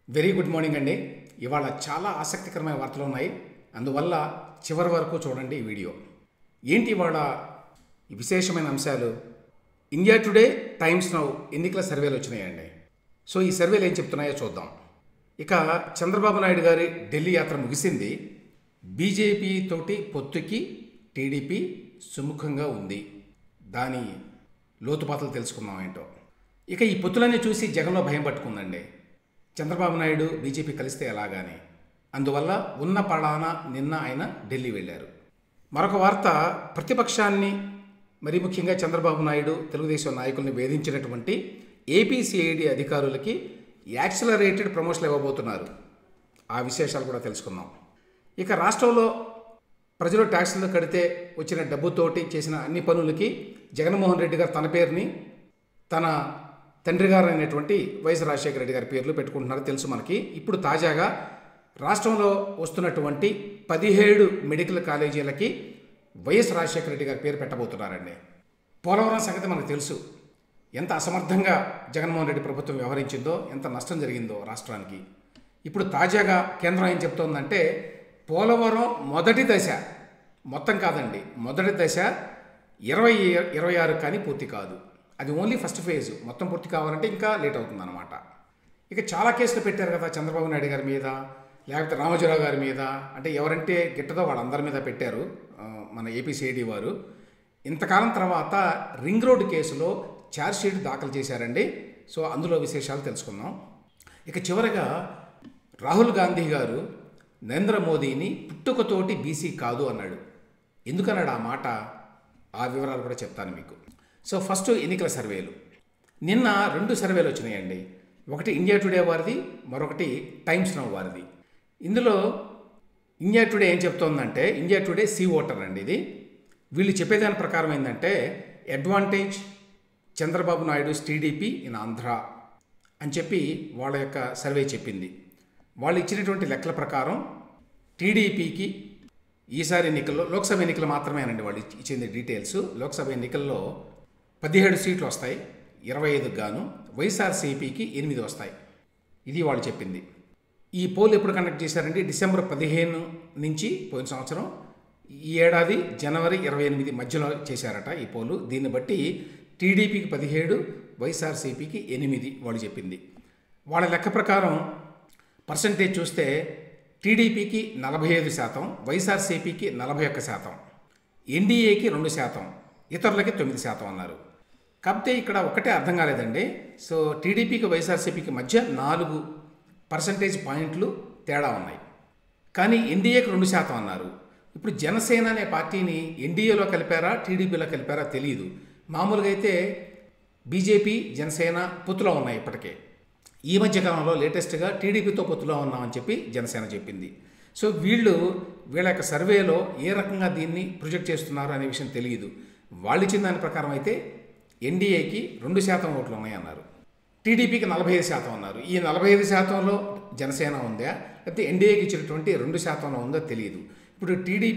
very good morning అండి ఇవాళ చాలా ఆసక్తికరమైన వార్తలు ఉన్నాయి అందువల్ల చివరి వరకు చూడండి ఈ వీడియో ఏంటి ఇవాళ ఈ విశేషమైన అంశాలు ఇండియా టుడే టైమ్స్ నౌ ఎన్నికల సర్వేలు వచ్చినాయండి సో ఈ సర్వేలు ఏం చెప్తున్నాయో చూద్దాం ఇక చంద్రబాబు నాయుడు గారి ఢిల్లీ యాత్ర ముగిసింది బీజేపీ తోటి పొత్తుకి టీడీపీ సుముఖంగా ఉంది దాని లోతుపాతలు తెలుసుకుందాం ఏంటో ఇక ఈ పొత్తులన్నీ చూసి జగన్లో భయం పట్టుకుందండి చంద్రబాబు నాయుడు బీజేపీ కలిస్తే ఎలాగాని అందువల్ల ఉన్న పడాన నిన్న ఆయన ఢిల్లీ వెళ్ళారు మరొక వార్త ప్రతిపక్షాన్ని మరి ముఖ్యంగా చంద్రబాబు నాయుడు తెలుగుదేశం నాయకుల్ని వేధించినటువంటి ఏపీసీఐడి అధికారులకి యాక్సిలరేటెడ్ ప్రమోషన్లు ఇవ్వబోతున్నారు ఆ విశేషాలు కూడా తెలుసుకుందాం ఇక రాష్ట్రంలో ప్రజలు ట్యాక్సులు కడితే వచ్చిన డబ్బుతోటి చేసిన అన్ని పనులకి జగన్మోహన్ రెడ్డి గారు తన పేరుని తన తండ్రి గారు అయినటువంటి వైఎస్ రాజశేఖర రెడ్డి గారి పేర్లు పెట్టుకుంటున్నారు తెలుసు మనకి ఇప్పుడు తాజాగా రాష్ట్రంలో వస్తున్నటువంటి పదిహేడు మెడికల్ కాలేజీలకి వైఎస్ రాజశేఖర రెడ్డి గారి పేరు పెట్టబోతున్నారండి పోలవరం సంగతి మనకు తెలుసు ఎంత అసమర్థంగా జగన్మోహన్ రెడ్డి ప్రభుత్వం వ్యవహరించిందో ఎంత నష్టం జరిగిందో రాష్ట్రానికి ఇప్పుడు తాజాగా కేంద్రం ఏం చెప్తోందంటే పోలవరం మొదటి దశ మొత్తం కాదండి మొదటి దశ ఇరవై ఇరవై ఆరు కానీ పూర్తి కాదు అది ఓన్లీ ఫస్ట్ ఫేజ్ మొత్తం పూర్తి కావాలంటే ఇంకా లేట్ అవుతుందన్నమాట ఇక చాలా కేసులు పెట్టారు కదా చంద్రబాబు నాయుడు గారి మీద లేకపోతే రామోజీరావు గారి మీద అంటే ఎవరంటే గిట్టదో వాళ్ళందరి మీద పెట్టారు ఆ, మన ఏపీసీఐడి వారు ఇంతకాలం తర్వాత రింగ్ రోడ్ కేసులో ఛార్జ్షీట్ దాఖలు చేశారండి సో అందులో విశేషాలు తెలుసుకుందాం ఇక చివరగా రాహుల్ గాంధీ గారు నరేంద్ర మోదీని పుట్టుకతోటి బీసీ కాదు అన్నాడు ఎందుకన్నాడు ఆ మాట ఆ వివరాలు కూడా చెప్తాను మీకు సో ఫస్ట్ ఎన్నికల సర్వేలు నిన్న రెండు సర్వేలు వచ్చినాయండి ఒకటి ఇండియా టుడే వారిది మరొకటి టైమ్స్ నౌ వారిది ఇందులో ఇండియా టుడే ఏం చెప్తోందంటే ఇండియా టుడే సి ఓటర్ అండి ఇది వీళ్ళు చెప్పేదాని ప్రకారం ఏంటంటే advantage Chandrababu Naidu TDP in Andhra అని చెప్పి వాళ్ళ యొక్క సర్వే చెప్పింది వాళ్ళు ఇచ్చినటువంటి లెక్కల ప్రకారం టీడీపీకి ఈసారి ఎన్నికల్లో లోక్సభ ఎన్నికలు మాత్రమేనండి వాళ్ళు ఇచ్చి- ఇచ్చింది డీటెయిల్స్ లోక్సభ ఎన్నికల్లో పదిహేడు సీట్లు వస్తాయి ఇరవై ఐదుకు గాను వైఎస్ఆర్సీపీకి ఎనిమిది వస్తాయి ఇది వాళ్ళు చెప్పింది ఈ పోల్ ఎప్పుడు కండక్ట్ చేశారంటే డిసెంబర్ పదిహేను నుంచి పోయిన సంవత్సరం ఈ ఏడాది జనవరి ఇరవై ఎనిమిది మధ్యలో చేశారట ఈ పోలు దీన్ని బట్టి టీడీపీకి పదిహేడు వైఎస్ఆర్సీపీకి ఎనిమిది వాళ్ళు చెప్పింది వాళ్ళ లెక్క ప్రకారం పర్సంటేజ్ చూస్తే టీడీపీకి నలభై ఐదు శాతం వైఎస్ఆర్సీపీకి నలభై ఒక్క శాతం ఎన్డీఏకి రెండు శాతం ఇతరులకి తొమ్మిది శాతం అన్నారు కాకపోతే ఇక్కడ ఒకటే అర్థం కాలేదండి సో టీడీపీకి వైఎస్ఆర్సీపీకి మధ్య నాలుగు పర్సంటేజ్ పాయింట్లు తేడా ఉన్నాయి కానీ ఎన్డీఏకి రెండు శాతం అన్నారు ఇప్పుడు జనసేన అనే పార్టీని ఎన్డీఏలో కలిపారా టీడీపీలో కలిపారా తెలియదు మామూలుగా అయితే బీజేపీ జనసేన పొత్తులో ఉన్నాయి ఇప్పటికే ఈ మధ్య కాలంలో లేటెస్ట్గా టీడీపీతో పొత్తులో ఉన్నామని చెప్పి జనసేన చెప్పింది సో వీళ్ళు వీళ్ళ యొక్క సర్వేలో ఏ రకంగా దీన్ని ప్రొజెక్ట్ చేస్తున్నారు అనే విషయం తెలియదు వాళ్ళు ఇచ్చిన దాని ప్రకారం అయితే ఎన్డీఏకి రెండు శాతం ఓట్లు ఉన్నాయన్నారు టీడీపీకి నలభై ఐదు శాతం అన్నారు ఈ నలభై ఐదు శాతంలో జనసేన ఉందా లేకపోతే ఎన్డీఏకి ఇచ్చినటువంటి రెండు శాతంలో ఉందో తెలియదు ఇప్పుడు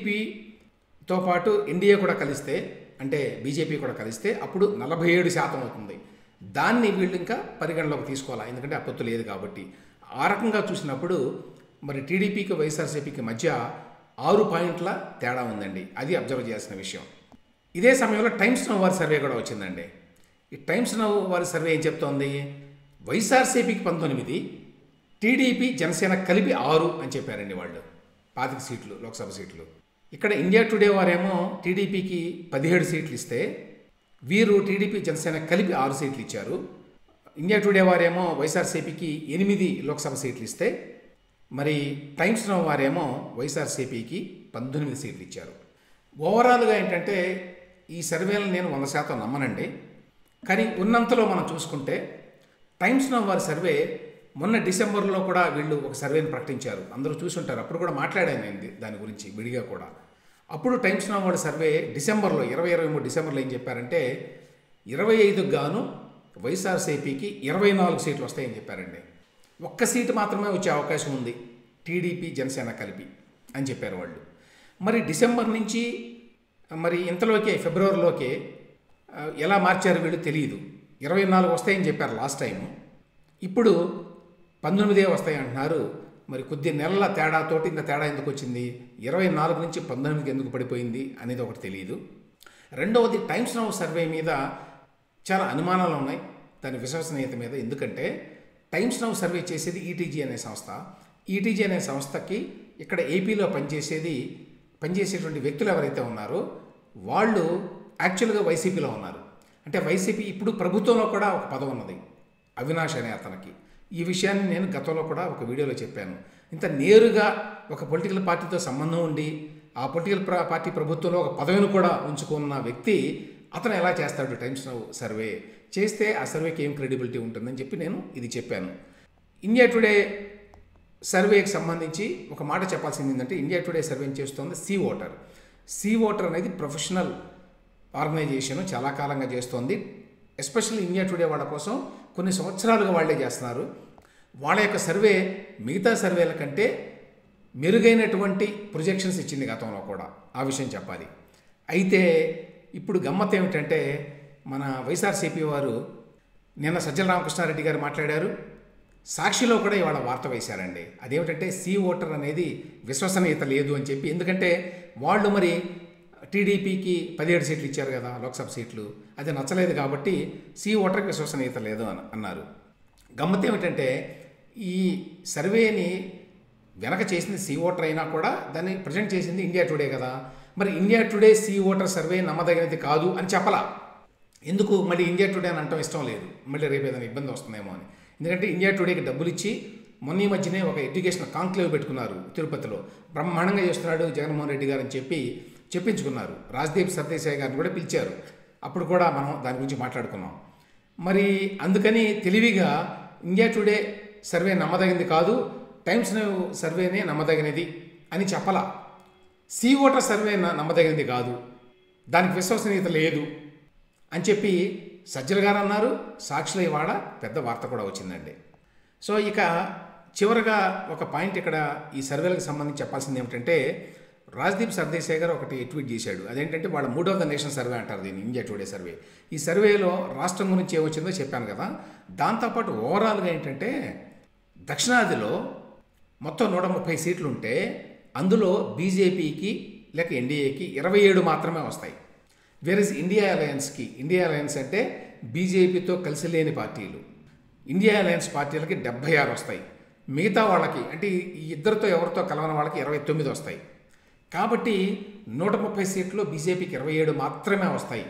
టీడీపీతో పాటు ఎన్డీఏ కూడా కలిస్తే అంటే బీజేపీ కూడా కలిస్తే అప్పుడు నలభై ఏడు శాతం అవుతుంది దాన్ని వీళ్ళు ఇంకా పరిగణలోకి తీసుకోవాలా ఎందుకంటే ఆ పొత్తు లేదు కాబట్టి ఆ రకంగా చూసినప్పుడు మరి టీడీపీకి వైఎస్ఆర్సీపీకి మధ్య ఆరు పాయింట్ల తేడా ఉందండి అది అబ్జర్వ్ చేయాల్సిన విషయం ఇదే సమయంలో టైమ్స్ నవ్ వారి సర్వే కూడా వచ్చిందండి ఈ టైమ్స్ నవ్ వారి సర్వే ఏం చెప్తోంది వైఎస్ఆర్సీపీకి పంతొమ్మిది టీడీపీ జనసేన కలిపి ఆరు అని చెప్పారండి వాళ్ళు పాతిక సీట్లు లోక్సభ సీట్లు ఇక్కడ ఇండియా టుడే వారేమో టీడీపీకి పదిహేడు సీట్లు ఇస్తే వీరు టీడీపీ జనసేన కలిపి ఆరు సీట్లు ఇచ్చారు ఇండియా టుడే వారేమో వైఎస్ఆర్సీపీకి ఎనిమిది లోక్సభ సీట్లు ఇస్తే మరి టైమ్స్ నవ్ వారేమో వైఎస్ఆర్సీపీకి పంతొమ్మిది సీట్లు ఇచ్చారు ఓవరాల్గా ఏంటంటే ఈ సర్వేలను నేను వంద శాతం నమ్మనండి కానీ ఉన్నంతలో మనం చూసుకుంటే టైమ్స్ నవ్ వారి సర్వే మొన్న డిసెంబర్లో కూడా వీళ్ళు ఒక సర్వేని ప్రకటించారు అందరూ చూసుంటారు అప్పుడు కూడా మాట్లాడాను నేను ది- దాని గురించి విడిగా కూడా అప్పుడు టైమ్స్ నవ్ వాడి సర్వే డిసెంబర్లో ఇరవై ఇరవై మూడు డిసెంబర్లో ఏం చెప్పారంటే ఇరవై ఐదుకు గాను వైఎస్ఆర్సీపీకి ఇరవై నాలుగు సీట్లు వస్తాయని చెప్పారండి ఒక్క సీటు మాత్రమే వచ్చే అవకాశం ఉంది టీడీపీ జనసేన కలిపి అని చెప్పారు వాళ్ళు మరి డిసెంబర్ నుంచి మరి ఇంతలోకే ఫిబ్రవరిలోకే ఆ, ఎలా మార్చారు వీళ్ళు తెలియదు ఇరవై నాలుగు వస్తాయని చెప్పారు లాస్ట్ టైం ఇప్పుడు పంతొమ్మిదే వస్తాయి అంటున్నారు మరి కొద్ది నెలల తేడాతోటి ఇంత తేడా ఎందుకు వచ్చింది ఇరవై నాలుగు నుంచి పంతొమ్మిదికి ఎందుకు పడిపోయింది అనేది ఒకటి తెలియదు రెండవది టైమ్స్ నౌ సర్వే మీద చాలా అనుమానాలు ఉన్నాయి దాని విశ్వసనీయత మీద ఎందుకంటే టైమ్స్ నౌ సర్వే చేసేది ఈటీజీ అనే సంస్థ ఈటీజీ అనే సంస్థకి ఇక్కడ ఏపీలో పనిచేసేది పనిచేసేటువంటి వ్యక్తులు ఎవరైతే ఉన్నారో వాళ్ళు యాక్చువల్గా వైసీపీలో ఉన్నారు అంటే వైసీపీ ఇప్పుడు ప్రభుత్వంలో కూడా ఒక పదవి ఉన్నది అవినాష్ అనే అతనికి ఈ విషయాన్ని నేను గతంలో కూడా ఒక వీడియోలో చెప్పాను ఇంత నేరుగా ఒక పొలిటికల్ పార్టీతో సంబంధం ఉండి ఆ పొలిటికల్ ప్ర- పార్టీ ప్రభుత్వంలో ఒక పదవిని కూడా ఉంచుకున్న వ్యక్తి అతను ఎలా చేస్తాడు టైమ్స్ నౌ సర్వే చేస్తే ఆ సర్వేకి ఏం క్రెడిబిలిటీ ఉంటుందని చెప్పి నేను ఇది చెప్పాను ఇండియా టుడే సర్వేకి సంబంధించి ఒక మాట చెప్పాల్సింది ఏంటంటే ఇండియా టుడే సర్వేని చేస్తోంది సీ ఓటర్ సీ ఓటర్ అనేది ప్రొఫెషనల్ ఆర్గనైజేషన్ చాలా కాలంగా చేస్తోంది ఎస్పెషల్లీ ఇండియా టుడే వాళ్ళ కోసం కొన్ని సంవత్సరాలుగా వాళ్ళే చేస్తున్నారు వాళ్ళ యొక్క సర్వే మిగతా సర్వేల కంటే మెరుగైనటువంటి ప్రొజెక్షన్స్ ఇచ్చింది గతంలో కూడా ఆ విషయం చెప్పాలి అయితే ఇప్పుడు గమ్మత్ ఏమిటంటే మన వైఎస్ఆర్సీపీ వారు నిన్న సజ్జల రామకృష్ణారెడ్డి గారు మాట్లాడారు సాక్షిలో కూడా ఇవాళ వార్త వేశారండి అదేమిటంటే సి ఓటర్ అనేది విశ్వసనీయత లేదు అని చెప్పి ఎందుకంటే వాళ్ళు మరి టీడీపీకి పదిహేడు సీట్లు ఇచ్చారు కదా లోక్సభ సీట్లు అది నచ్చలేదు కాబట్టి సి ఓటర్కి విశ్వసనీయత లేదు అని అన్నారు గమ్మత్ ఏమిటంటే ఈ సర్వేని వెనక చేసింది సి ఓటర్ అయినా కూడా దాన్ని ప్రజెంట్ చేసింది ఇండియా టుడే కదా మరి India Today C voter survey నమ్మదగినది కాదు అని చెప్పలా ఎందుకు మళ్ళీ ఇండియా టుడే అని అంటాం ఇష్టం లేదు మళ్ళీ రేపు ఏదైనా ఇబ్బంది వస్తుందేమో అని ఎందుకంటే ఇండియా టుడేకి డబ్బులు ఇచ్చి మొన్న ఈ మధ్యనే ఒక ఎడ్యుకేషన్ కాంక్లేవ్ పెట్టుకున్నారు తిరుపతిలో బ్రహ్మాండంగా చేస్తున్నాడు జగన్మోహన్ రెడ్డి గారు అని చెప్పి చెప్పించుకున్నారు రాజ్దీప్ సర్దేశాయ్ గారిని కూడా పిలిచారు అప్పుడు కూడా మనం దాని గురించి మాట్లాడుకున్నాం మరి అందుకని తెలివిగా ఇండియా టుడే సర్వే నమ్మదగింది కాదు టైమ్స్ నౌ సర్వేనే నమ్మదగినది అని చెప్పలా సీ ఓటర్ సర్వే న- నమ్మదగినది కాదు దానికి విశ్వసనీయత లేదు అని చెప్పి సజ్జల గారు అన్నారు సాక్షుల ఇవాళ పెద్ద వార్త కూడా వచ్చిందండి సో ఇక చివరగా ఒక పాయింట్ ఇక్కడ ఈ సర్వేలకు సంబంధించి చెప్పాల్సింది ఏమిటంటే రాజ్దీప్ సర్దేశాయ్ గారు ఒకటి ట్వీట్ చేశాడు అదేంటంటే వాళ్ళ mood of the nation survey అంటారు దీన్ని ఇండియా టుడే సర్వే ఈ సర్వేలో రాష్ట్రం గురించి ఏమొచ్చిందో చెప్పాను కదా దాంతోపాటు ఓవరాల్గా ఏంటంటే దక్షిణాదిలో మొత్తం నూట ముప్పై సీట్లు ఉంటే అందులో బీజేపీకి లేక ఎన్డీఏకి ఇరవై ఏడు మాత్రమే వస్తాయి వేరేస్ ఇండియా అలయన్స్కి ఇండియా అలయన్స్ అంటే బీజేపీతో కలిసి లేని పార్టీలు ఇండియా అలయన్స్ పార్టీలకి డెబ్బై ఆరు వస్తాయి మిగతా వాళ్ళకి అంటే ఈ ఇద్దరితో ఎవరితో కలవని వాళ్ళకి ఇరవై తొమ్మిది వస్తాయి కాబట్టి నూట ముప్పై సీట్లు బీజేపీకి ఇరవై ఏడు మాత్రమే వస్తాయి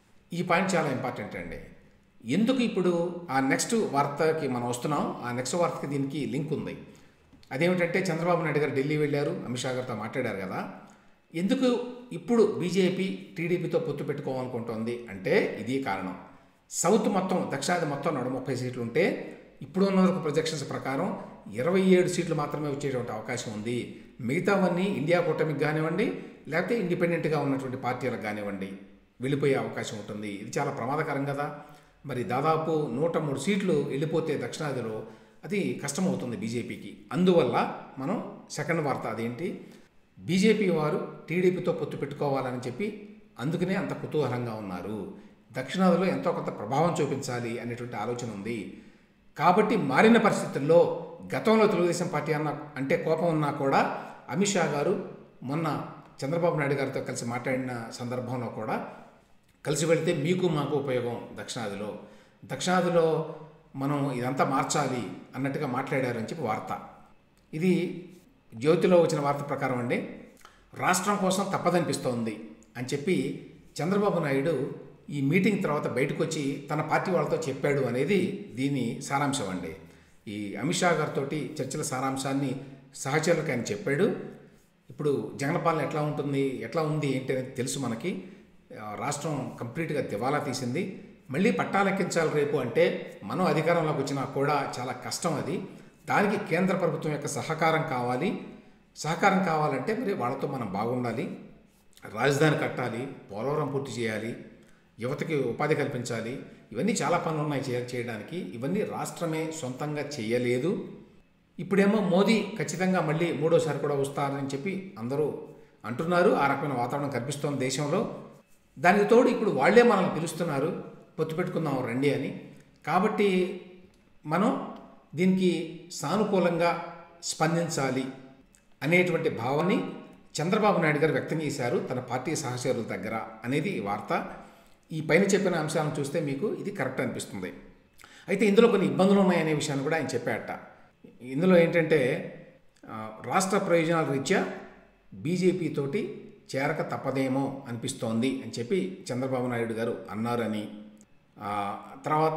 ఈ పాయింట్ చాలా ఇంపార్టెంట్ అండి ఎందుకు ఇప్పుడు ఆ నెక్స్ట్ వార్తకి మనం వస్తున్నాం ఆ నెక్స్ట్ వార్తకి దీనికి లింక్ ఉంది అదేమిటంటే చంద్రబాబు నాయుడు గారు ఢిల్లీ వెళ్ళారు అమిత్ షా గారితో మాట్లాడారు కదా ఎందుకు ఇప్పుడు బీజేపీ టీడీపీతో పొత్తు పెట్టుకోవాలనుకుంటోంది అంటే ఇది కారణం సౌత్ మొత్తం దక్షిణాది మొత్తం నూట ముప్పై సీట్లు ఉంటే ఇప్పుడు ఉన్న వరకు ప్రొజెక్షన్స్ ప్రకారం ఇరవై ఏడు సీట్లు మాత్రమే వచ్చేటువంటి అవకాశం ఉంది మిగతావన్నీ ఇండియా కూటమికి కానివ్వండి లేకపోతే ఇండిపెండెంట్గా ఉన్నటువంటి పార్టీలకు కానివ్వండి వెళ్ళిపోయే అవకాశం ఉంటుంది ఇది చాలా ప్రమాదకరం కదా మరి దాదాపు నూట మూడు సీట్లు వెళ్ళిపోతే దక్షిణాదిలో అది కష్టమవుతుంది బీజేపీకి అందువల్ల మనం సెకండ్ వార్త అదేంటి బీజేపీ వారు టీడీపీతో పొత్తు పెట్టుకోవాలని చెప్పి అందుకనే అంత కుతూహలంగా ఉన్నారు దక్షిణాదిలో ఎంతో కొంత ప్రభావం చూపించాలి అనేటువంటి ఆలోచన ఉంది కాబట్టి మారిన పరిస్థితుల్లో గతంలో తెలుగుదేశం పార్టీ అన్న అంటే కోపం ఉన్నా కూడా అమిత్ షా గారు మొన్న చంద్రబాబు నాయుడు గారితో కలిసి మాట్లాడిన సందర్భంలో కూడా కలిసి వెళితే మీకు మాకు ఉపయోగం దక్షిణాదిలో దక్షిణాదిలో మనం ఇదంతా మార్చాలి అన్నట్టుగా మాట్లాడారని చెప్పి వార్త ఇది జ్యోతిలో వచ్చిన వార్త ప్రకారం అండి రాష్ట్రం కోసం తప్పదనిపిస్తోంది అని చెప్పి చంద్రబాబు నాయుడు ఈ మీటింగ్ తర్వాత బయటకు వచ్చి తన పార్టీ వాళ్ళతో చెప్పాడు అనేది దీని సారాంశం అండి ఈ అమిత్ షా గారితో చర్చల సారాంశాన్ని సహచరులకు ఆయన చెప్పాడు ఇప్పుడు జగన్ పాలన ఎట్లా ఉంటుంది ఎట్లా ఉంది ఏంటి అనేది తెలుసు మనకి ఆ, రాష్ట్రం కంప్లీట్గా దివాలా తీసింది మళ్ళీ పట్టాలెక్కించాలి రేపు అంటే మనం అధికారంలోకి వచ్చినా కూడా చాలా కష్టం అది దానికి కేంద్ర ప్రభుత్వం యొక్క సహకారం కావాలి సహకారం కావాలంటే మరి వాళ్ళతో మనం బాగుండాలి రాజధాని కట్టాలి పోలవరం పూర్తి చేయాలి యువతకి ఉపాధి కల్పించాలి ఇవన్నీ చాలా పనులు ఉన్నాయి చేయ చేయడానికి ఇవన్నీ రాష్ట్రమే సొంతంగా చేయలేదు ఇప్పుడేమో మోదీ ఖచ్చితంగా మళ్ళీ మూడోసారి కూడా వస్తారని చెప్పి అందరూ అంటున్నారు ఆ రకమైన వాతావరణం కనిపిస్తోంది దేశంలో దానికి తోడు ఇప్పుడు వాళ్ళే మనల్ని పిలుస్తున్నారు పొత్తు పెట్టుకుందాం రండి అని కాబట్టి మనం దీనికి సానుకూలంగా స్పందించాలి అనేటువంటి భావాన్ని చంద్రబాబు నాయుడు గారు వ్యక్తం చేశారు తన పార్టీ సహచరుల దగ్గర అనేది ఈ వార్త ఈ పైన చెప్పిన అంశాలను చూస్తే మీకు ఇది కరెక్ట్ అనిపిస్తుంది అయితే ఇందులో కొన్ని ఇబ్బందులు ఉన్నాయనే విషయాన్ని కూడా ఆయన చెప్పాట ఇందులో ఏంటంటే ఆ, రాష్ట్ర ప్రయోజనాల రీత్యా బీజేపీ తోటి చేరక తప్పదేమో అనిపిస్తోంది అని చెప్పి చంద్రబాబు నాయుడు గారు అన్నారని ఆ, తర్వాత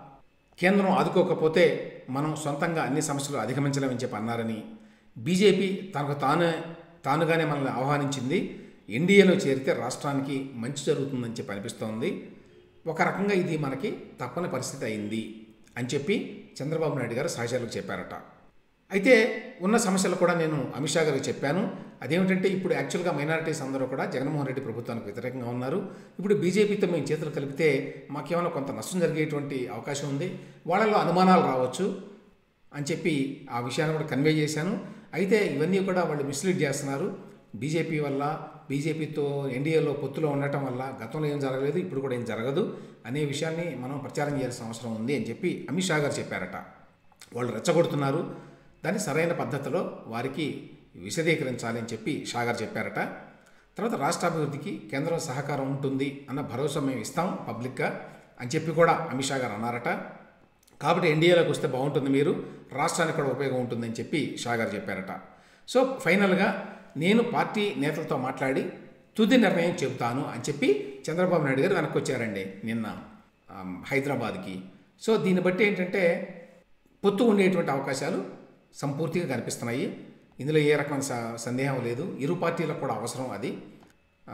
కేంద్రం ఆదుకోకపోతే మనం సొంతంగా అన్ని సమస్యలు అధిగమించలేమని చెప్పి అన్నారని బీజేపీ తనకు తానే తానుగానే మనల్ని ఆహ్వానించింది ఎన్డీఏలో చేరితే రాష్ట్రానికి మంచి జరుగుతుందని చెప్పి అనిపిస్తోంది ఒక రకంగా ఇది మనకి తప్పని పరిస్థితి అయింది అని చెప్పి చంద్రబాబు నాయుడు గారు సహచరులకు చెప్పారట అయితే ఉన్న సమస్యలు కూడా నేను అమిత్ షా గారికి చెప్పాను అదేమిటంటే ఇప్పుడు యాక్చువల్గా మైనారిటీస్ అందరూ కూడా జగన్మోహన్ రెడ్డి ప్రభుత్వానికి వ్యతిరేకంగా ఉన్నారు ఇప్పుడు బీజేపీతో మేము చేతులు కలిపితే మాకేమైనా కొంత నష్టం జరిగేటువంటి అవకాశం ఉంది వాళ్ళలో అనుమానాలు రావచ్చు అని చెప్పి ఆ విషయాన్ని కూడా కన్వే చేశాను అయితే ఇవన్నీ కూడా వాళ్ళు మిస్లీడ్ చేస్తున్నారు బీజేపీ వల్ల బీజేపీతో ఎన్డీఏలో పొత్తులో ఉండటం వల్ల గతంలో ఏం జరగలేదు ఇప్పుడు కూడా ఏం జరగదు అనే విషయాన్ని మనం ప్రచారం చేయాల్సిన అవసరం ఉంది అని చెప్పి అమిత్ షా గారు చెప్పారట వాళ్ళు రెచ్చగొడుతున్నారు దాన్ని సరైన పద్ధతిలో వారికి విశదీకరించాలి అని చెప్పి షా గారు చెప్పారట తర్వాత రాష్ట్ర అభివృద్ధికి కేంద్రం సహకారం ఉంటుంది అన్న భరోసా మేము ఇస్తాం పబ్లిక్గా అని చెప్పి కూడా అమిత్ షా గారు అన్నారట కాబట్టి ఎన్డీఏలోకి వస్తే బాగుంటుంది మీరు రాష్ట్రానికి కూడా ఉపయోగం ఉంటుందని చెప్పి షా గారు చెప్పారట సో ఫైనల్గా నేను పార్టీ నేతలతో మాట్లాడి తుది నిర్ణయం చెబుతాను అని చెప్పి చంద్రబాబు నాయుడు గారు వెనక్కి వచ్చారండి నిన్న ఆమ్, హైదరాబాద్కి సో దీన్ని బట్టి ఏంటంటే పొత్తు ఉండేటువంటి అవకాశాలు సంపూర్తిగా కనిపిస్తున్నాయి ఇందులో ఏ రకమైన స- సందేహం లేదు ఇరు పార్టీలకు కూడా అవసరం అది ఆ,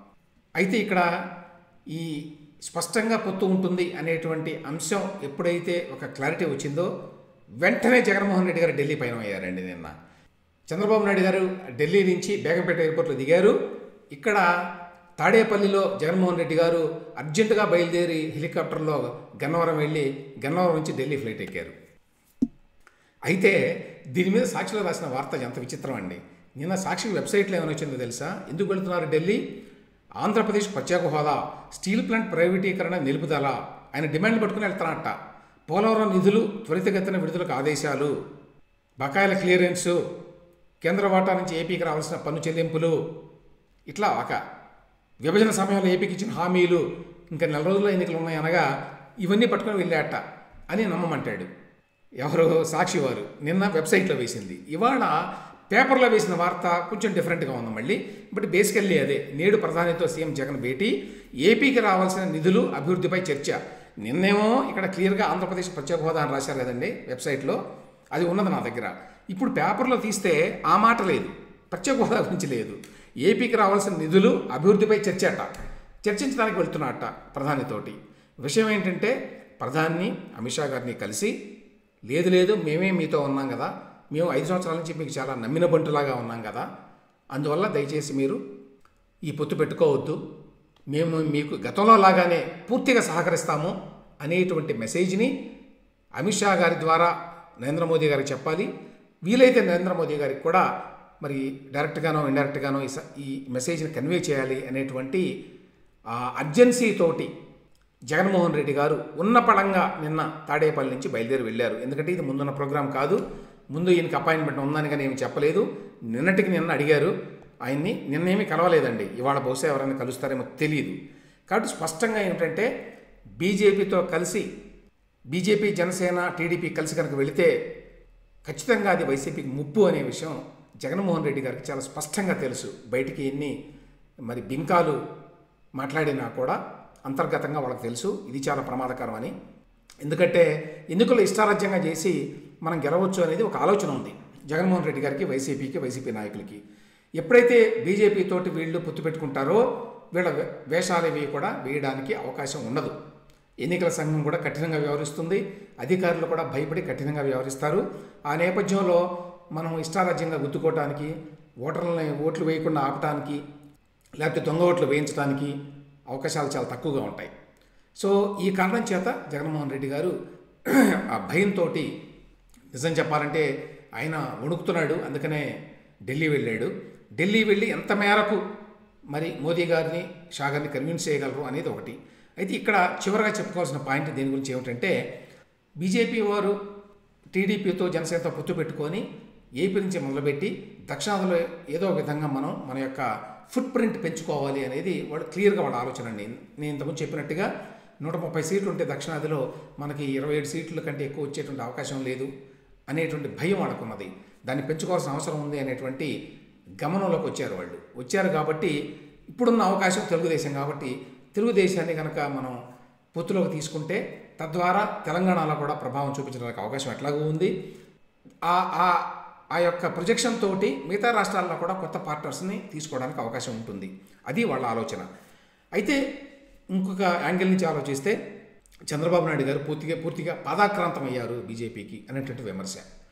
అయితే ఇక్కడ ఈ స్పష్టంగా పొత్తు ఉంటుంది అనేటువంటి అంశం ఎప్పుడైతే ఒక క్లారిటీ వచ్చిందో వెంటనే జగన్మోహన్ రెడ్డి గారు ఢిల్లీ పయనం అయ్యారండి నిన్న చంద్రబాబు నాయుడు గారు ఢిల్లీ నుంచి బేగంపేట ఎయిర్పోర్ట్లో దిగారు ఇక్కడ తాడేపల్లిలో జగన్మోహన్ రెడ్డి గారు అర్జెంటుగా బయలుదేరి హెలికాప్టర్లో గన్నవరం వెళ్ళి గన్నవరం నుంచి ఢిల్లీ ఫ్లైట్ ఎక్కారు అయితే దీని మీద సాక్షిలో రాసిన వార్త ఎంత విచిత్రం అండి నిన్న సాక్షి వెబ్సైట్లో ఏమైనా వచ్చిందో తెలుసా ఎందుకు వెళ్తున్నారు ఢిల్లీ ఆంధ్రప్రదేశ్ ప్రత్యేక హోదా స్టీల్ ప్లాంట్ ప్రైవేటీకరణ నిలుపుదల ఆయన డిమాండ్లు పట్టుకుని వెళ్తానట పోలవరం నిధులు త్వరితగతిన విడుదలకు ఆదేశాలు బకాయిల క్లియరెన్సు కేంద్ర వాటా నుంచి ఏపీకి రావాల్సిన పన్ను చెల్లింపులు ఇట్లా ఒక విభజన సమయంలో ఏపీకి ఇచ్చిన హామీలు ఇంకా నెల రోజుల్లో ఎన్నికలు ఉన్నాయి అనగా ఇవన్నీ పట్టుకొని వెళ్ళాట అని నమ్మమంటాడు ఎవరు సాక్షి వారు నిన్న వెబ్సైట్లో వేసింది ఇవాళ పేపర్లో వేసిన వార్త కొంచెం డిఫరెంట్గా ఉంది మళ్ళీ బట్ బేసికల్లీ అదే నేడు ప్రధానితో సీఎం జగన్ భేటీ ఏపీకి రావాల్సిన నిధులు అభివృద్ధిపై చర్చ నిన్నేమో ఇక్కడ క్లియర్గా ఆంధ్రప్రదేశ్ ప్రత్యేక హోదా అని రాశారు కదండి వెబ్సైట్లో అది ఉన్నది నా దగ్గర ఇప్పుడు పేపర్లో తీస్తే ఆ మాట లేదు ప్రత్యేక హోదా గురించి లేదు ఏపీకి రావాల్సిన నిధులు అభివృద్ధిపై చర్చ అట చర్చించడానికి వెళ్తున్నట్ట ప్రధానితోటి విషయం ఏంటంటే ప్రధాని అమిత్ షా గారిని కలిసి లేదు లేదు మేమే మీతో ఉన్నాం కదా మేము ఐదు సంవత్సరాల నుంచి మీకు చాలా నమ్మిన బంటులాగా ఉన్నాం కదా అందువల్ల దయచేసి మీరు ఈ పొత్తు పెట్టుకోవద్దు మేము మీకు గతంలో లాగానే పూర్తిగా సహకరిస్తాము అనేటువంటి మెసేజ్ని అమిత్ షా గారి ద్వారా నరేంద్ర మోదీ గారికి చెప్పాలి వీలైతే నరేంద్ర మోదీ గారికి కూడా మరి డైరెక్ట్గానో ఇండైరెక్ట్గానో ఈ స- ఈ మెసేజ్ని కన్వే చేయాలి అనేటువంటి ఆ అర్జెన్సీ తోటి జగన్మోహన్ రెడ్డి గారు ఉన్న పడంగా నిన్న తాడేపల్లి నుంచి బయలుదేరి వెళ్ళారు ఎందుకంటే ఇది ముందున్న ప్రోగ్రాం కాదు ముందు ఈయనకి అపాయింట్మెంట్ ఉందని కానీ ఏమి చెప్పలేదు నిన్నటికి నిన్న అడిగారు ఆయన్ని నిన్నేమీ కలవలేదండి ఇవాళ బహుశా ఎవరైనా కలుస్తారేమో తెలియదు కాబట్టి స్పష్టంగా ఏమిటంటే బీజేపీతో కలిసి బీజేపీ జనసేన టీడీపీ కలిసి కనుక వెళితే ఖచ్చితంగా అది వైసీపీకి ముప్పు అనే విషయం జగన్మోహన్ రెడ్డి గారికి చాలా స్పష్టంగా తెలుసు బయటికి ఎన్ని మరి బింకాలు మాట్లాడినా కూడా అంతర్గతంగా వాళ్ళకి తెలుసు ఇది చాలా ప్రమాదకరం అని ఎందుకంటే ఎన్నికలు ఇష్టారాజ్యంగా చేసి మనం గెలవచ్చు అనేది ఒక ఆలోచన ఉంది జగన్మోహన్ రెడ్డి గారికి వైసీపీకి వైసీపీ నాయకులకి ఎప్పుడైతే బీజేపీ తోటి వీళ్ళు పొత్తు పెట్టుకుంటారో వీళ్ళ వే- వేషాలు ఇవి కూడా వేయడానికి అవకాశం ఉండదు ఎన్నికల సంఘం కూడా కఠినంగా వ్యవహరిస్తుంది అధికారులు కూడా భయపడి కఠినంగా వ్యవహరిస్తారు ఆ నేపథ్యంలో మనం ఇష్టారాజ్యంగా గుద్దుకోవటానికి ఓటర్లని ఓట్లు వేయకుండా ఆపటానికి లేకపోతే దొంగ ఓట్లు వేయించడానికి అవకాశాలు చాలా తక్కువగా ఉంటాయి సో ఈ కారణం చేత జగన్మోహన్ రెడ్డి గారు ఆ భయంతో నిజం చెప్పాలంటే ఆయన వణుకుతున్నాడు అందుకనే ఢిల్లీ వెళ్ళాడు ఢిల్లీ వెళ్ళి ఎంత మేరకు మరి మోదీ గారిని షా గారిని కన్విన్స్ చేయగలరు అనేది ఒకటి అయితే ఇక్కడ చివరగా చెప్పుకోవాల్సిన పాయింట్ దీని గురించి ఏమిటంటే బీజేపీ వారు టీడీపీతో జనసేనతో పొత్తు పెట్టుకొని ఏపీ నుంచి మొదలుపెట్టి దక్షిణాదిలో ఏదో ఒక విధంగా మనం మన యొక్క ఫుట్ ప్రింట్ పెంచుకోవాలి అనేది వాళ్ళు క్లియర్గా వాళ్ళ ఆలోచన అండి నేను ఇంతకుముందు చెప్పినట్టుగా నూట ముప్పై సీట్లు ఉంటే దక్షిణాదిలో మనకి ఇరవై ఏడు సీట్ల కంటే ఎక్కువ వచ్చేటువంటి అవకాశం లేదు అనేటువంటి భయం వాళ్ళకున్నది దాన్ని పెంచుకోవాల్సిన అవసరం ఉంది అనేటువంటి గమనంలోకి వచ్చారు వాళ్ళు వచ్చారు కాబట్టి ఇప్పుడున్న అవకాశం తెలుగుదేశం కాబట్టి తెలుగుదేశాన్ని కనుక మనం పొత్తులోకి తీసుకుంటే తద్వారా తెలంగాణలో కూడా ప్రభావం చూపించడానికి అవకాశం ఎట్లాగూ ఉంది ఆ ఆ ఆ యొక్క ప్రొజెక్షన్ తోటి మిగతా రాష్ట్రాల్లో కూడా కొత్త పార్ట్నర్స్ని తీసుకోవడానికి అవకాశం ఉంటుంది అది వాళ్ళ ఆలోచన అయితే ఇంకొక యాంగిల్ నుంచి ఆలోచిస్తే చంద్రబాబు నాయుడు గారు పూర్తిగా పూర్తిగా పాదాక్రాంతం అయ్యారు బీజేపీకి అనేటువంటి విమర్శ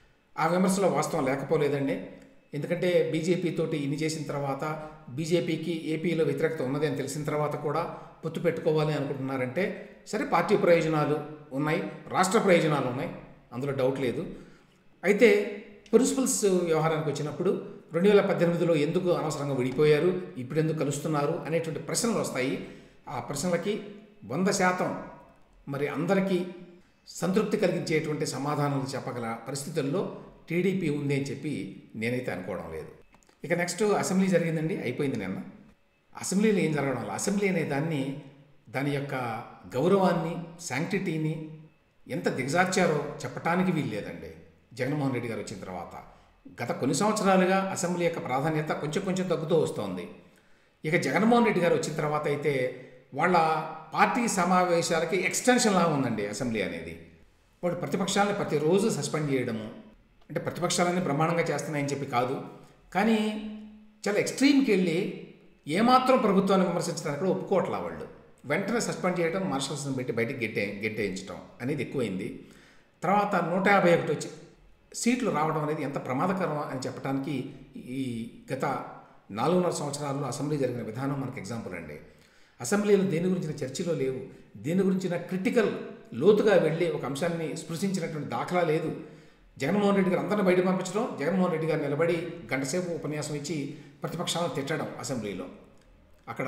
ఆ విమర్శలో వాస్తవం లేకపోలేదండి ఎందుకంటే బీజేపీ తోటి ఇన్ని చేసిన తర్వాత బీజేపీకి ఏపీలో వ్యతిరేకత ఉన్నది అని తెలిసిన తర్వాత కూడా పొత్తు పెట్టుకోవాలి అనుకుంటున్నారంటే సరే పార్టీ ప్రయోజనాలు ఉన్నాయి రాష్ట్ర ప్రయోజనాలు ఉన్నాయి అందులో డౌట్ లేదు అయితే ప్రిన్సిపల్స్ వ్యవహారానికి వచ్చినప్పుడు రెండు వేల పద్దెనిమిదిలో ఎందుకు అనవసరంగా విడిపోయారు ఇప్పుడు ఎందుకు కలుస్తున్నారు అనేటువంటి ప్రశ్నలు వస్తాయి ఆ ప్రశ్నలకి వంద శాతం మరి అందరికీ సంతృప్తి కలిగించేటువంటి సమాధానాలు చెప్పగల పరిస్థితుల్లో టీడీపీ ఉంది అని చెప్పి నేనైతే అనుకోవడం లేదు ఇక నెక్స్ట్ అసెంబ్లీ జరిగిందండి అయిపోయింది నిన్న అసెంబ్లీలో ఏం జరగడం వల్ల అసెంబ్లీ అనే దాన్ని దాని యొక్క గౌరవాన్ని శాంక్టిటీని ఎంత దిగజార్చారో చెప్పటానికి వీలు లేదండి జగన్మోహన్ రెడ్డి గారు వచ్చిన తర్వాత గత కొన్ని సంవత్సరాలుగా అసెంబ్లీ యొక్క ప్రాధాన్యత కొంచెం కొంచెం తగ్గుతూ వస్తోంది ఇక జగన్మోహన్ రెడ్డి గారు వచ్చిన తర్వాత అయితే వాళ్ళ పార్టీ సమావేశాలకి ఎక్స్టెన్షన్ లా ఉందండి అసెంబ్లీ అనేది వాడు ప్రతిపక్షాలని ప్రతిరోజు సస్పెండ్ చేయడము అంటే ప్రతిపక్షాలన్నీ బ్రహ్మాండంగా చేస్తున్నాయని చెప్పి కాదు కానీ చాలా ఎక్స్ట్రీమ్కి వెళ్ళి ఏమాత్రం ప్రభుత్వాన్ని విమర్శించడానికి కూడా ఒప్పుకోవట్లా వాళ్ళు వెంటనే సస్పెండ్ చేయడం మార్షల్స్ని పెట్టి బయటికి గెట్టే గెట్టేయించడం అనేది ఎక్కువైంది తర్వాత నూట యాభై ఒకటి వచ్చి సీట్లు రావడం అనేది ఎంత ప్రమాదకరం అని చెప్పడానికి ఈ గత నాలుగున్నర సంవత్సరాల్లో అసెంబ్లీ జరిగిన విధానం మనకు ఎగ్జాంపుల్ అండి అసెంబ్లీలో దేని గురించిన చర్చలో లేవు దేని గురించిన క్రిటికల్ లోతుగా వెళ్ళి ఒక అంశాన్ని స్పృశించినటువంటి దాఖలా లేదు జగన్మోహన్ రెడ్డి గారు అందరిని బయట పంపించడం జగన్మోహన్ రెడ్డి గారు నిలబడి గంటసేపు ఉపన్యాసం ఇచ్చి ప్రతిపక్షాలను తిట్టడం అసెంబ్లీలో అక్కడ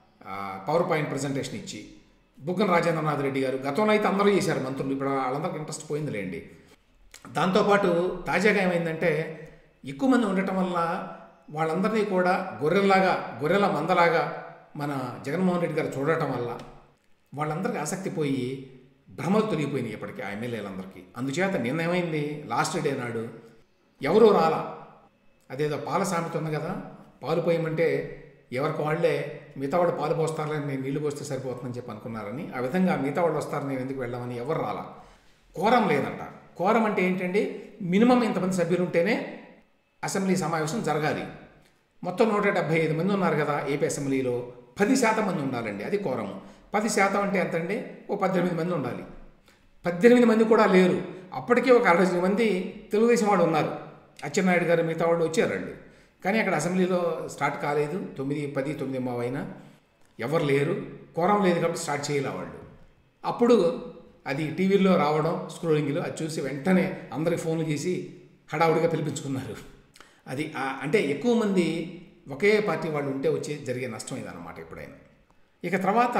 పవర్ పాయింట్ ప్రజెంటేషన్ ఇచ్చి బుగ్గన రాజేంద్రనాథ్ రెడ్డి గారు గతంలో అయితే అందరూ చేశారు మంత్రులు ఇప్పుడు వాళ్ళందరికీ ఇంట్రెస్ట్ పోయిందిలేండి దాంతోపాటు తాజాగా ఏమైందంటే ఎక్కువ మంది ఉండటం వల్ల వాళ్ళందరినీ కూడా గొర్రెల్లాగా గొర్రెల మందలాగా మన జగన్మోహన్ రెడ్డి గారు చూడటం వల్ల వాళ్ళందరికీ ఆసక్తి పోయి భ్రమలు తొలగిపోయినాయి ఇప్పటికీ ఆ ఎమ్మెల్యేలందరికీ అందుచేత నిన్నేమైంది లాస్ట్ డే నాడు ఎవరూ రాలా అదేదో పాల సామెత ఉంది కదా పాలు పోయమంటే ఎవరికి వాళ్ళే మిగతా వాళ్ళు పాలు పోస్తారని నేను నీళ్లు పోస్తే సరిపోతుందని చెప్పి అనుకున్నారని ఆ విధంగా మిగతా వాళ్ళు వస్తారు నేను ఎందుకు వెళ్ళామని ఎవరు రాలా కోరం లేదంట కోరం అంటే ఏంటండి మినిమం ఇంతమంది సభ్యులు ఉంటేనే అసెంబ్లీ సమావేశం జరగాలి మొత్తం నూట డెబ్బై ఐదు మంది ఉన్నారు కదా ఏపీ అసెంబ్లీలో పది శాతం మంది ఉండాలండి అది కోరము పది శాతం అంటే ఎంత అండి ఓ పద్దెనిమిది మంది ఉండాలి పద్దెనిమిది మంది కూడా లేరు అప్పటికే ఒక అరవై మంది తెలుగుదేశం వాళ్ళు ఉన్నారు అచ్చెన్నాయుడు గారు మిగతా వాళ్ళు వచ్చారండి కానీ అక్కడ అసెంబ్లీలో స్టార్ట్ కాలేదు తొమ్మిది పది తొమ్మిది మా అయినా ఎవరు లేరు కోరం లేదు కాబట్టి స్టార్ట్ చేయలే వాళ్ళు అప్పుడు అది టీవీలో రావడం స్క్రోలింగ్లో అది చూసి వెంటనే అందరికి ఫోన్లు చేసి హడావుడిగా పిలిపించుకున్నారు అది అంటే ఎక్కువ మంది ఒకే పార్టీ వాళ్ళు ఉంటే వచ్చి జరిగే నష్టం ఇదన్నమాట ఎప్పుడైనా ఇక తర్వాత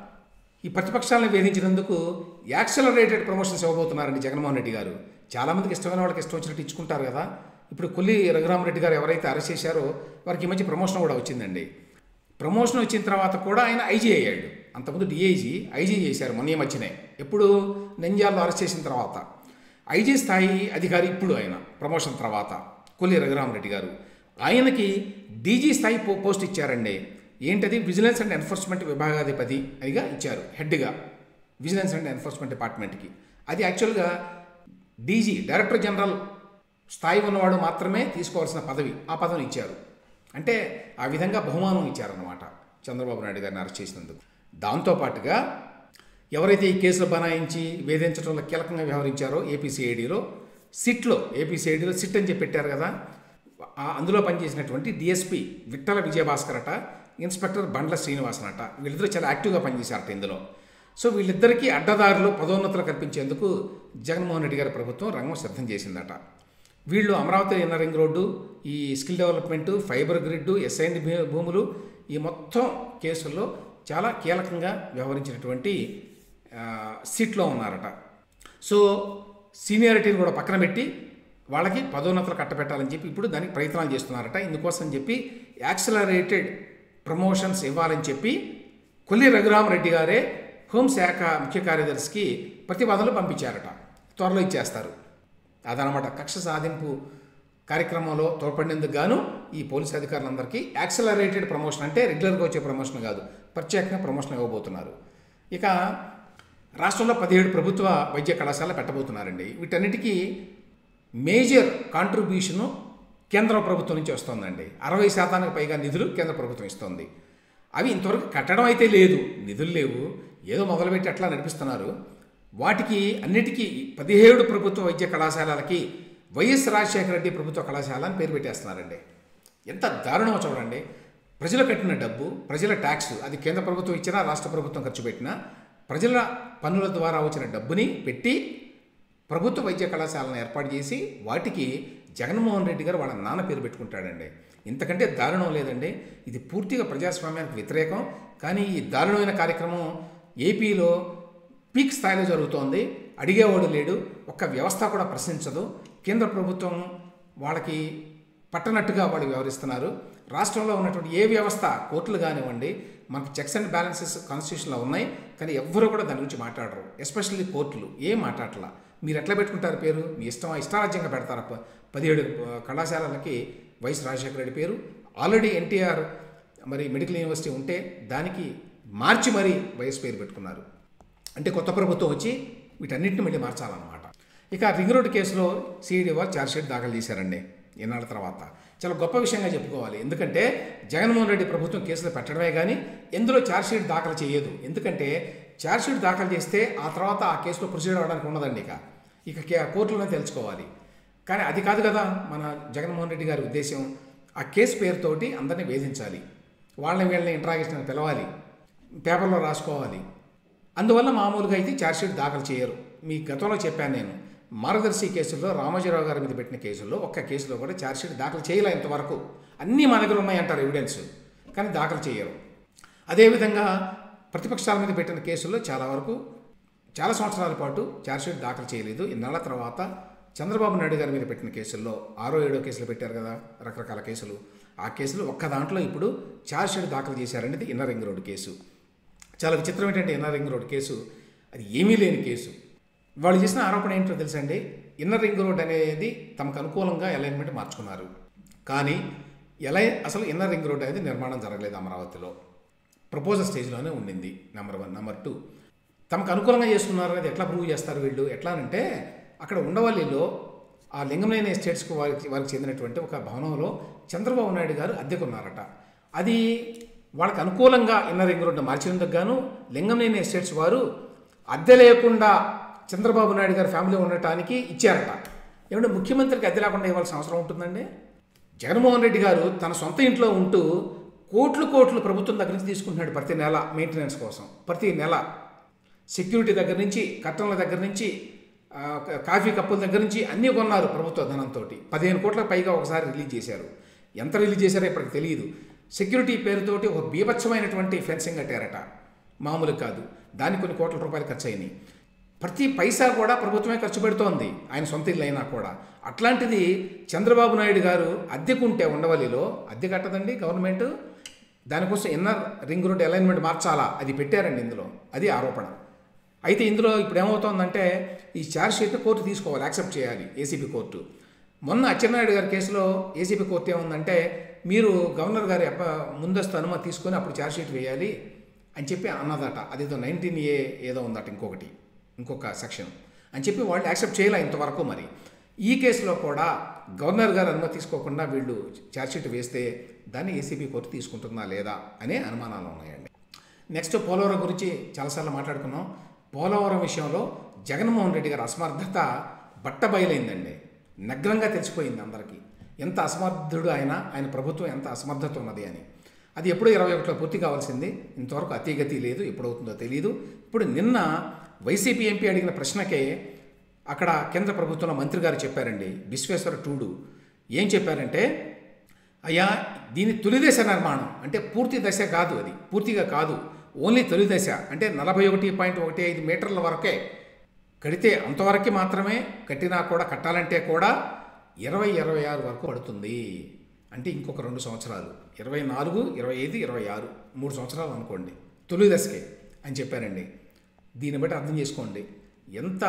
ఈ ప్రతిపక్షాలను వేధించినందుకు యాక్సలరేటెడ్ ప్రమోషన్స్ ఇవ్వబోతున్నారండి జగన్మోహన్ రెడ్డి గారు చాలామందికి ఇష్టమైన వాళ్ళకి ఇష్టం వచ్చినట్టు ఇచ్చుకుంటారు కదా ఇప్పుడు కొల్లి రఘురామరెడ్డి గారు ఎవరైతే అరెస్ట్ చేశారో వారికి ఈ మధ్య ప్రమోషన్ కూడా వచ్చిందండి ప్రమోషన్ వచ్చిన తర్వాత కూడా ఆయన ఐజీ అయ్యాడు అంతకుముందు డిఐజీ ఐజీ చేశారు మొన్న మధ్యనే ఎప్పుడు నంద్యాలలో అరెస్ట్ చేసిన తర్వాత ఐజీ స్థాయి అధికారి ఇప్పుడు ఆయన ప్రమోషన్ తర్వాత కొల్లి రఘురామరెడ్డి గారు ఆయనకి డీజీ స్థాయి పో పోస్ట్ ఇచ్చారండి ఏంటది విజిలెన్స్ అండ్ ఎన్ఫోర్స్మెంట్ విభాగాధిపతి అదిగా ఇచ్చారు హెడ్గా విజిలెన్స్ అండ్ ఎన్ఫోర్స్మెంట్ డిపార్ట్మెంట్కి అది యాక్చువల్గా డీజీ డైరెక్టర్ జనరల్ స్థాయి ఉన్నవాడు మాత్రమే తీసుకోవాల్సిన పదవి ఆ పదవిని ఇచ్చారు అంటే ఆ విధంగా బహుమానం ఇచ్చారన్నమాట చంద్రబాబు నాయుడు గారిని అరెస్ట్ చేసినందుకు దాంతోపాటుగా ఎవరైతే ఈ కేసులు బనాయించి వేధించడంలో కీలకంగా వ్యవహరించారో ఏపీసీఐడిలో సిట్లో ఏపీసీఐడిలో సిట్ అని చెప్పి పెట్టారు కదా అందులో పనిచేసినటువంటి డిఎస్పి విట్టల విజయభాస్కర్ అట ఇన్స్పెక్టర్ బండ్ల శ్రీనివాసన్ అట వీళ్ళిద్దరూ చాలా యాక్టివ్గా పనిచేశారట ఇందులో సో వీళ్ళిద్దరికీ అడ్డదారులు పదోన్నతులు కల్పించేందుకు జగన్మోహన్ రెడ్డి గారి ప్రభుత్వం రంగం సిద్ధం చేసిందట వీళ్ళు అమరావతి ఇన్నర్ రింగ్ రోడ్డు ఈ skill development fibre grid assigned భూములు ఈ మొత్తం కేసుల్లో చాలా కీలకంగా వ్యవహరించినటువంటి సీట్లో ఉన్నారట సో సీనియారిటీని కూడా పక్కన పెట్టి వాళ్ళకి పదోన్నతులు కట్టబెట్టాలని చెప్పి ఇప్పుడు దానికి ప్రయత్నాలు చేస్తున్నారట ఇందుకోసం చెప్పి యాక్సలరేటెడ్ ప్రమోషన్స్ ఇవ్వాలని చెప్పి కొల్లి రఘురామరెడ్డి గారే హోంశాఖ ముఖ్య కార్యదర్శికి ప్రతిపాదనలు పంపించారట త్వరలో ఇచ్చేస్తారు అదనమాట కక్ష సాధింపు కార్యక్రమంలో తోడ్పడినందుకు గాను ఈ పోలీస్ అధికారులందరికీ యాక్సలరేటెడ్ ప్రమోషన్ అంటే రెగ్యులర్గా వచ్చే ప్రమోషన్ కాదు ప్రత్యేకంగా ప్రమోషన్ ఇవ్వబోతున్నారు ఇక రాష్ట్రంలో పదిహేడు ప్రభుత్వ వైద్య కళాశాల పెట్టబోతున్నారండి వీటన్నిటికీ మేజర్ కాంట్రిబ్యూషను కేంద్ర ప్రభుత్వం నుంచి వస్తుందండి అరవై శాతానికి పైగా నిధులు కేంద్ర ప్రభుత్వం ఇస్తుంది అవి ఇంతవరకు కట్టడం అయితే లేదు నిధులు లేవు ఏదో మొదలుపెట్టి అట్లా నడిపిస్తున్నారు వాటికి అన్నిటికీ పదిహేడు ప్రభుత్వ వైద్య కళాశాలలకి వైఎస్ రాజశేఖర రెడ్డి ప్రభుత్వ కళాశాల అని పేరు పెట్టేస్తున్నారండి ఎంత దారుణమో చూడండి ప్రజలు కట్టిన డబ్బు ప్రజల ట్యాక్స్ అది కేంద్ర ప్రభుత్వం ఇచ్చినా రాష్ట్ర ప్రభుత్వం ఖర్చు పెట్టినా ప్రజల పన్నుల ద్వారా వచ్చిన డబ్బుని పెట్టి ప్రభుత్వ వైద్య కళాశాలను ఏర్పాటు చేసి వాటికి జగన్మోహన్ రెడ్డి గారు వాళ్ళ నాన్న పేరు పెట్టుకుంటాడండి ఇంతకంటే దారుణం లేదండి ఇది పూర్తిగా ప్రజాస్వామ్యానికి వ్యతిరేకం కానీ ఈ దారుణమైన కార్యక్రమం ఏపీలో పీక్ స్థాయిలో జరుగుతోంది అడిగేవాడు లేడు ఒక్క వ్యవస్థ కూడా ప్రశ్నించదు కేంద్ర ప్రభుత్వం వాళ్ళకి పట్టనట్టుగా వాళ్ళు వ్యవహరిస్తున్నారు రాష్ట్రంలో ఉన్నటువంటి ఏ వ్యవస్థ కోర్టులు కానివ్వండి మనకు చెక్స్ అండ్ బ్యాలెన్సెస్ కాన్స్టిట్యూషన్లో ఉన్నాయి కానీ ఎవ్వరూ కూడా దాని గురించి మాట్లాడరు ఎస్పెషల్లీ కోర్టులు ఏం మాట్లాడలా మీరు ఎట్లా పెట్టుకుంటారు పేరు మీ ఇష్టం ఇష్టారాజ్యంగా పెడతారు ప- పదిహేడు ఆ, కళాశాలలకి వైఎస్ రాజశేఖర రెడ్డి పేరు ఆల్రెడీ ఎన్టీఆర్ మరి మెడికల్ యూనివర్సిటీ ఉంటే దానికి మార్చి మరీ వైఎస్ పేరు పెట్టుకున్నారు అంటే కొత్త ప్రభుత్వం వచ్చి వీటన్నిటిని మళ్ళీ మార్చాలన్నమాట ఇక రింగ్ రోడ్ కేసులో సిఐడి వారు ఛార్జ్షీట్ దాఖలు చేశారండి ఎన్నాళ్ళ తర్వాత చాలా గొప్ప విషయంగా చెప్పుకోవాలి ఎందుకంటే జగన్మోహన్ రెడ్డి ప్రభుత్వం కేసులు పెట్టడమే కానీ ఎందులో ఛార్జ్షీట్ దాఖలు చేయదు ఎందుకంటే ఛార్జ్షీట్ దాఖలు చేస్తే ఆ తర్వాత ఆ కేసులో ప్రొసీడ్ అవ్వడానికి ఉండదండి ఇక ఇక కే- కోర్టులోనే తెలుసుకోవాలి కానీ అది కాదు కదా మన జగన్మోహన్ రెడ్డి గారి ఉద్దేశం ఆ కేసు పేరుతోటి అందరినీ వేధించాలి వాళ్ళని వీళ్ళని ఇంట్రాగేషన్ పిలవాలి పేపర్లో రాసుకోవాలి అందువల్ల మామూలుగా అయితే ఛార్జ్షీట్ దాఖలు చేయరు మీ గతంలో చెప్పాను నేను మార్గదర్శి కేసుల్లో రామోజీరావు గారి మీద పెట్టిన కేసుల్లో ఒక్క కేసులో కూడా ఛార్జ్షీట్ దాఖలు చేయలే ఇంతవరకు అన్నీ మా దగ్గర ఉన్నాయంటారు ఎవిడెన్స్ కానీ దాఖలు చేయరు అదేవిధంగా ప్రతిపక్షాల మీద పెట్టిన కేసుల్లో చాలా వరకు చాలా సంవత్సరాల పాటు ఛార్జ్షీట్ దాఖలు చేయలేదు ఇన్నాళ్ల తర్వాత చంద్రబాబు నాయుడు గారి మీద పెట్టిన కేసుల్లో ఆరో ఏడో కేసులు పెట్టారు కదా రకరకాల కేసులు ఆ కేసులు ఒక్క దాంట్లో ఇప్పుడు ఛార్జ్షీట్ దాఖలు చేశారనేది ఇన్నర్ రింగ్ రోడ్ కేసు చాలా విచిత్రం ఏంటంటే ఇన్నర్ రింగ్ రోడ్ కేసు అది ఏమీ లేని కేసు వాళ్ళు చేసిన ఆరోపణ ఏంటో తెలుసండి ఇన్నర్ రింగ్ రోడ్ అనేది తమకు అనుకూలంగా అలైన్మెంట్ మార్చుకున్నారు కానీ ఎలా అసలు ఇన్నర్ రింగ్ రోడ్ అనేది నిర్మాణం జరగలేదు అమరావతిలో ప్రపోజల్ స్టేజ్లోనే ఉండింది నెంబర్ వన్ నెంబర్ టూ తమకు అనుకూలంగా చేసుకున్నారు అనేది ఎట్లా ప్రూవ్ చేస్తారు వీళ్ళు ఎట్లా అంటే అక్కడ ఉండవల్లిలో ఆ లింగంలేని ఎస్టేట్స్కి వారికి వారికి చెందినటువంటి ఒక భవనంలో చంద్రబాబు నాయుడు గారు అద్దెకున్నారట అది వాళ్ళకి అనుకూలంగా ఇన్నర్ రింగ్ రోడ్డు మార్చినందుకు గాను లింగంలేని ఎస్టేట్స్ వారు అద్దె లేకుండా చంద్రబాబు నాయుడు గారి ఫ్యామిలీ ఉండటానికి ఇచ్చారట ఏమంటే ముఖ్యమంత్రికి అద్దె లేకుండా ఇవ్వాల్సిన అవసరం ఉంటుందండి జగన్మోహన్ రెడ్డి గారు తన సొంత ఇంట్లో ఉంటూ కోట్లు కోట్లు ప్రభుత్వం దగ్గర నుంచి తీసుకుంటున్నాడు ప్రతి నెల మెయింటెనెన్స్ కోసం ప్రతి నెల సెక్యూరిటీ దగ్గర నుంచి కట్టన్ల దగ్గర నుంచి ఆ, క- కాఫీ కప్పుల దగ్గర నుంచి అన్నీ కొన్నారు ప్రభుత్వ ధనంతో పదిహేను కోట్ల పైగా ఒకసారి రిలీజ్ చేశారు ఎంత రిలీజ్ చేశారో ఇప్పటికి తెలియదు సెక్యూరిటీ పేరుతోటి ఒక బీభత్సమైనటువంటి ఫెన్సింగ్ కట్టారట మామూలు కాదు దానికి కొన్ని కోట్ల రూపాయలు ఖర్చు అయినాయి ప్రతి పైసా కూడా ప్రభుత్వమే ఖర్చు పెడుతోంది ఆయన సొంత ఇల్లు అయినా కూడా అట్లాంటిది చంద్రబాబు నాయుడు గారు అద్దెకుంటే ఉండవల్లిలో అద్దె కట్టదండి గవర్నమెంట్ దానికోసం ఇన్నర్ రింగ్ రోడ్ అలైన్మెంట్ మార్చాలా అది పెట్టారండి ఇందులో అది ఆరోపణ అయితే ఇందులో ఇప్పుడు ఏమవుతోందంటే ఈ ఛార్జ్ షీట్ కోర్టు తీసుకోవాలి యాక్సెప్ట్ చేయాలి ఏసీబీ కోర్టు మొన్న అచ్చెన్నాయుడు గారి కేసులో ఏసీబీ కోర్టు ఏముందంటే మీరు గవర్నర్ గారి అప్ప ముందస్తు అనుమతి తీసుకొని అప్పుడు ఛార్జ్ షీట్ వేయాలి అని చెప్పి అన్నదట అదేదో నైన్టీన్ ఏ ఏదో ఉందట ఇంకొకటి ఇంకొక సెక్షన్ అని చెప్పి వాళ్ళు యాక్సెప్ట్ చేయలే ఇంతవరకు మరి ఈ కేసులో కూడా గవర్నర్ గారు అనుమతి తీసుకోకుండా వీళ్ళు ఛార్జ్షీట్ వేస్తే దాన్ని ఏసీబీ కోర్టు తీసుకుంటుందా లేదా అనే అనుమానాలు ఉన్నాయండి నెక్స్ట్ పోలవరం గురించి చాలాసార్లు మాట్లాడుకున్నాం పోలవరం విషయంలో జగన్మోహన్ రెడ్డి గారి అసమర్థత బట్ట బయలైందండి నగ్నంగా తెలిసిపోయింది అందరికీ ఎంత అసమర్థుడు ఆయన ఆయన ప్రభుత్వం ఎంత అసమర్థత ఉన్నది అని అది ఎప్పుడో ఇరవై ఒకటిలో పూర్తి కావాల్సింది ఇంతవరకు అతిగతి లేదు ఎప్పుడవుతుందో తెలియదు ఇప్పుడు నిన్న వైసీపీ ఎంపీ అడిగిన ప్రశ్నకే అక్కడ కేంద్ర ప్రభుత్వంలో మంత్రి గారు చెప్పారండి విశ్వేశ్వర టూడు ఏం చెప్పారంటే అయ్యా దీని తొలి దశ నిర్మాణం అంటే పూర్తి దశ కాదు అది పూర్తిగా కాదు ఓన్లీ తొలి దశ అంటే నలభై ఒకటి పాయింట్ ఒకటి ఐదు మీటర్ల వరకే కడితే అంతవరకు మాత్రమే కట్టినా కూడా కట్టాలంటే కూడా ఇరవై ఇరవై ఆరు వరకు పడుతుంది అంటే ఇంకొక రెండు సంవత్సరాలు ఇరవై నాలుగు ఇరవై ఐదు ఇరవై ఆరు మూడు సంవత్సరాలు అనుకోండి తొలి దశకే అని చెప్పారండి దీన్ని బట్టి అర్థం చేసుకోండి ఎంత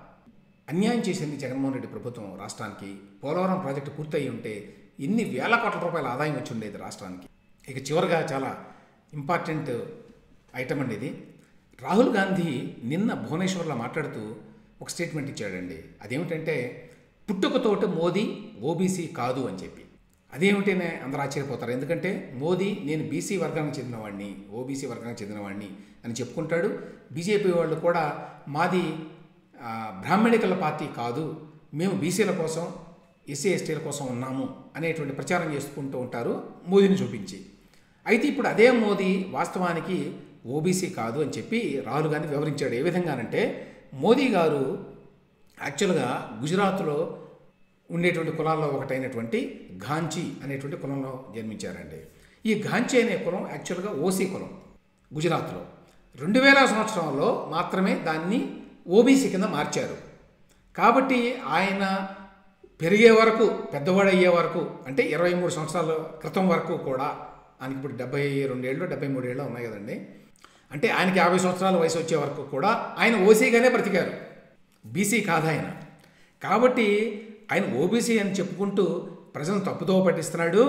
అన్యాయం చేసింది జగన్మోహన్ రెడ్డి ప్రభుత్వం రాష్ట్రానికి పోలవరం ప్రాజెక్టు పూర్తయి ఉంటే ఎన్ని వేల కోట్ల రూపాయల ఆదాయం వచ్చి ఉండేది రాష్ట్రానికి ఇక చివరిగా చాలా ఇంపార్టెంట్ ఐటమ్ అండి ఇది రాహుల్ గాంధీ నిన్న భువనేశ్వర్లో మాట్లాడుతూ ఒక స్టేట్మెంట్ ఇచ్చాడండి అదేమిటంటే పుట్టుకతోటి మోదీ ఓబీసీ కాదు అని చెప్పి అదేమిటనే అందరూ ఆశ్చర్యపోతారు ఎందుకంటే మోదీ నేను బీసీ వర్గానికి చెందినవాడిని ఓబీసీ వర్గానికి చెందినవాడిని అని చెప్పుకుంటాడు బీజేపీ వాళ్ళు కూడా మాది ఆ, బ్రాహ్మణికల పార్టీ కాదు మేము బీసీల కోసం ఎస్సీ ఎస్టీల కోసం ఉన్నాము అనేటువంటి ప్రచారం చేసుకుంటూ ఉంటారు మోదీని చూపించి అయితే ఇప్పుడు అదే మోదీ వాస్తవానికి ఓబీసీ కాదు అని చెప్పి రాహుల్ గాంధీ వివరించాడు ఏ విధంగానంటే మోదీ గారు యాక్చువల్గా గుజరాత్లో ఉండేటువంటి కులాల్లో ఒకటైనటువంటి ఘాంచీ అనేటువంటి కులంలో జన్మించారండి ఈ ఘాంచీ అనే కులం యాక్చువల్గా ఓసీ కులం గుజరాత్లో రెండు వేల సంవత్సరంలో మాత్రమే దాన్ని ఓబీసీ కింద మార్చారు కాబట్టి ఆయన పెరిగే వరకు పెద్దవాడు అయ్యే వరకు అంటే ఇరవై మూడు సంవత్సరాల క్రితం వరకు కూడా ఆయనకి ఇప్పుడు డెబ్బై రెండేళ్ళు డెబ్బై మూడేళ్ళు ఉన్నాయి కదండి అంటే ఆయనకి యాభై సంవత్సరాల వయసు వచ్చే వరకు కూడా ఆయన ఓసీగానే బ్రతికారు బీసీ కాదు ఆయన కాబట్టి ఆయన ఓబీసీ అని చెప్పుకుంటూ ప్రజలను తప్పుదో పట్టిస్తున్నాడు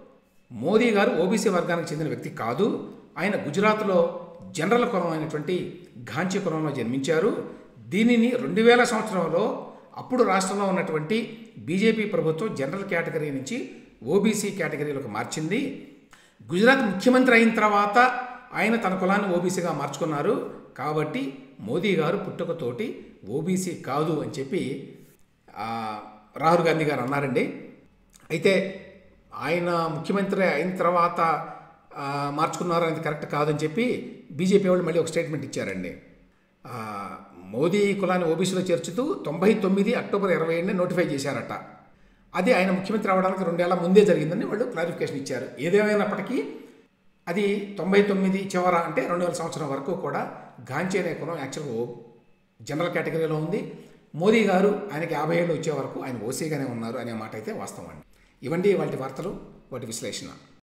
మోదీ గారు ఓబీసీ వర్గానికి చెందిన వ్యక్తి కాదు ఆయన గుజరాత్లో జనరల్ కులం అయినటువంటి ఘాంచీ కులంలో జన్మించారు దీనిని రెండు వేల సంవత్సరంలో అప్పుడు రాష్ట్రంలో ఉన్నటువంటి బీజేపీ ప్రభుత్వం జనరల్ కేటగిరీ నుంచి ఓబీసీ కేటగిరీలోకి మార్చింది గుజరాత్ ముఖ్యమంత్రి అయిన తర్వాత ఆయన తన కులాన్ని ఓబీసీగా మార్చుకున్నారు కాబట్టి మోదీ గారు పుట్టుకతోటి ఓబీసీ కాదు అని చెప్పి ఆ, రాహుల్ గాంధీ గారు అన్నారండి అయితే ఆయన ముఖ్యమంత్రి అయిన తర్వాత ఆ, మార్చుకున్నారు అనేది కరెక్ట్ కాదని చెప్పి బీజేపీ వాళ్ళు మళ్ళీ ఒక స్టేట్మెంట్ ఇచ్చారండి ఆ, మోదీ కులాన్ని ఓబీసీలో చేర్చుతూ తొంభై తొమ్మిది అక్టోబర్ ఇరవై ఏడుని నోటిఫై చేశారట అది ఆయన ముఖ్యమంత్రి అవడానికి రెండేళ్ల ముందే జరిగిందని వాళ్ళు క్లారిఫికేషన్ ఇచ్చారు ఏదేమైనప్పటికీ అది తొంభై తొమ్మిది చివర అంటే రెండు వేల సంవత్సరం వరకు కూడా గాంచీ అనే కులం యాక్చువల్గా ఓ జనరల్ కేటగిరీలో ఉంది మోదీ గారు ఆయనకి యాభై ఏళ్ళు వచ్చే వరకు ఆయన ఓసీగానే ఉన్నారు అనే మాట అయితే వాస్తవం అండి ఇవండి వాటి వార్తలు వాటి విశ్లేషణ